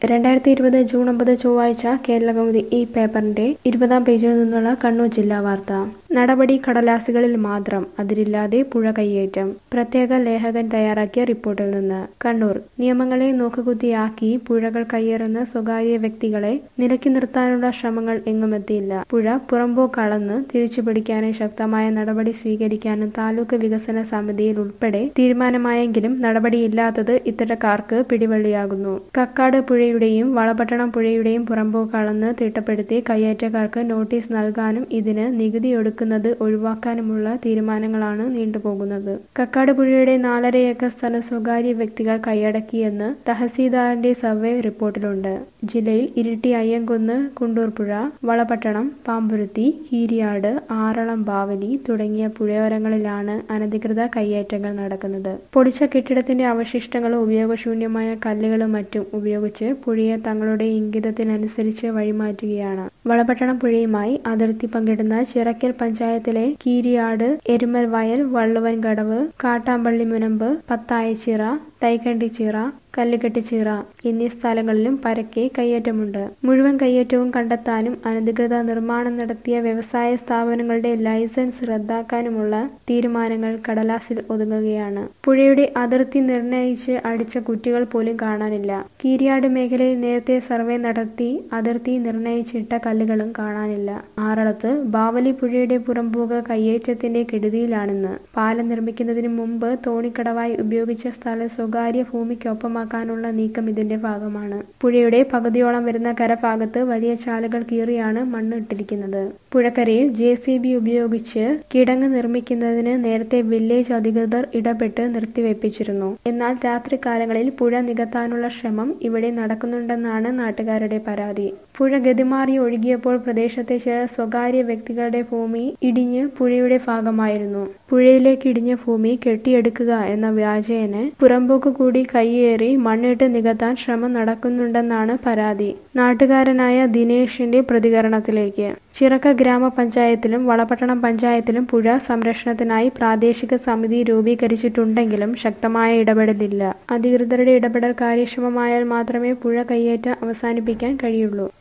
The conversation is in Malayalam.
രണ്ടായിരത്തി ഇരുപത് ജൂൺ ഒമ്പത് ചൊവ്വാഴ്ച കേരളകൗമുദി ഈ പേപ്പറിന്റെ ഇരുപതാം പേജിൽ നിന്നുള്ള കണ്ണൂർ ജില്ലാ വാർത്ത നടപടി കടലാസുകളിൽ മാത്രം അതിരില്ലാതെ പുഴ കയ്യേറ്റം പ്രത്യേക ലേഖകൻ തയ്യാറാക്കിയ റിപ്പോർട്ടിൽ നിന്ന് കണ്ണൂർ നിയമങ്ങളെ നോക്കുകുത്തിയാക്കി പുഴകൾ കയ്യേറുന്ന സ്വകാര്യ വ്യക്തികളെ നിലയ്ക്ക് നിർത്താനുള്ള ശ്രമങ്ങൾ എങ്ങുമെത്തിയില്ല പുഴ പുറമ്പോക്കളന്ന് തിരിച്ചുപിടിക്കാനും ശക്തമായ നടപടി സ്വീകരിക്കാനും താലൂക്ക് വികസന സമിതിയിൽ ഉൾപ്പെടെ തീരുമാനമായെങ്കിലും നടപടിയില്ലാത്തത് ഇത്തരക്കാർക്ക് പിടിവള്ളിയാകുന്നു കക്കാട് പുഴയുടെയും വളപട്ടണം പുഴയുടെയും പുറമ്പോക്കളന്ന് തിട്ടപ്പെടുത്തി കയ്യേറ്റക്കാർക്ക് നോട്ടീസ് നൽകാനും ഇതിന് നികുതി ഒടുക്കുന്നത് ഒഴിവാക്കാനുമുള്ള തീരുമാനങ്ങളാണ് നീണ്ടുപോകുന്നത് കക്കാട് പുഴയുടെ നാലര ഏക്കർ സ്ഥലം സ്വകാര്യ വ്യക്തികൾ കൈയടക്കിയെന്ന് തഹസീൽദാറിന്റെ സർവേ റിപ്പോർട്ടിലുണ്ട് ജില്ലയിൽ ഇരിട്ടി അയ്യങ്കുന്ന് കുണ്ടൂർ പുഴ വളപട്ടണം പാമ്പുരുത്തി കീരിയാട് ആറളം ബാവലി തുടങ്ങിയ പുഴയോരങ്ങളിലാണ് അനധികൃത കയ്യേറ്റങ്ങൾ നടക്കുന്നത് പൊടിച്ച കെട്ടിടത്തിന്റെ അവശിഷ്ടങ്ങളും ഉപയോഗശൂന്യമായ കല്ലുകളും മറ്റും ഉപയോഗിച്ച് പുഴയെ തങ്ങളുടെ ഇംഗിതത്തിനനുസരിച്ച് വഴിമാറ്റുകയാണ് വളപട്ടണം പുഴയുമായി അതിർത്തി പങ്കിടുന്ന ചിറക്കൽ പഞ്ചായത്തിലെ കീരിയാട് എരുമൽ വയൽ വള്ളുവൻ കടവ് കാട്ടാമ്പള്ളി മുനമ്പ് പത്തായച്ചിറ തൈക്കണ്ടിച്ചിറ കല്ലുകെട്ടിച്ചിറ എന്നീ സ്ഥലങ്ങളിലും പരക്കെ കയ്യേറ്റമുണ്ട് മുഴുവൻ കയ്യേറ്റവും കണ്ടെത്താനും അനധികൃത നിർമ്മാണം നടത്തിയ വ്യവസായ സ്ഥാപനങ്ങളുടെ ലൈസൻസ് റദ്ദാക്കാനുമുള്ള തീരുമാനങ്ങൾ കടലാസിൽ ഒതുങ്ങുകയാണ് പുഴയുടെ അതിർത്തി നിർണയിച്ച് അടിച്ച കുറ്റികൾ പോലും കാണാനില്ല കീരിയാട് മേഖലയിൽ നേരത്തെ സർവേ നടത്തി അതിർത്തി നിർണയിച്ചിട്ട കല്ലുകളും കാണാനില്ല ആറളത്ത് ബാവലി പുഴയുടെ പുറംപോക കയ്യേറ്റത്തിന്റെ കെടുതിയിലാണെന്ന് പാലം നിർമ്മിക്കുന്നതിന് മുമ്പ് തോണിക്കടവായി ഉപയോഗിച്ച സ്ഥലം സ്വകാര്യ ഭൂമിക്കൊപ്പമാക്കാനുള്ള നീക്കം ഇതിന്റെ ഭാഗമാണ് പുഴയുടെ പകുതിയോളം വരുന്ന കരഭാഗത്ത് വലിയ ചാലുകൾ കീറിയാണ് മണ്ണ് ഇട്ടിരിക്കുന്നത് പുഴക്കരയിൽ ജെ സി ബി ഉപയോഗിച്ച് കിടങ്ങ് നിർമ്മിക്കുന്നതിന് നേരത്തെ വില്ലേജ് അധികൃതർ ഇടപെട്ട് നിർത്തിവെപ്പിച്ചിരുന്നു എന്നാൽ രാത്രികാലങ്ങളിൽ പുഴ നികത്താനുള്ള ശ്രമം ഇവിടെ നടക്കുന്നുണ്ടെന്നാണ് നാട്ടുകാരുടെ പരാതി പുഴ ഗതിമാറി ഒഴുകിയപ്പോൾ പ്രദേശത്തെ ചില സ്വകാര്യ വ്യക്തികളുടെ ഭൂമി ഇടിഞ്ഞ് പുഴയുടെ ഭാഗമായിരുന്നു പുഴയിലേക്ക് ഇടിഞ്ഞ ഭൂമി കെട്ടിയെടുക്കുക എന്ന വ്യാജേന പുറമ്പോക്ക് കൂടി കയ്യേറി മണ്ണിട്ട് നികത്താൻ ശ്രമം നടക്കുന്നുണ്ടെന്നാണ് പരാതി നാട്ടുകാരനായ ദിനേഷിന്റെ പ്രതികരണത്തിലേക്ക് ചിറക്ക ഗ്രാമപഞ്ചായത്തിലും വളപട്ടണം പഞ്ചായത്തിലും പുഴ സംരക്ഷണത്തിനായി പ്രാദേശിക സമിതി രൂപീകരിച്ചിട്ടുണ്ടെങ്കിലും ശക്തമായ ഇടപെടലില്ല അധികൃതരുടെ ഇടപെടൽ കാര്യക്ഷമമായാൽ മാത്രമേ പുഴ കയ്യേറ്റം അവസാനിപ്പിക്കാൻ കഴിയുള്ളൂ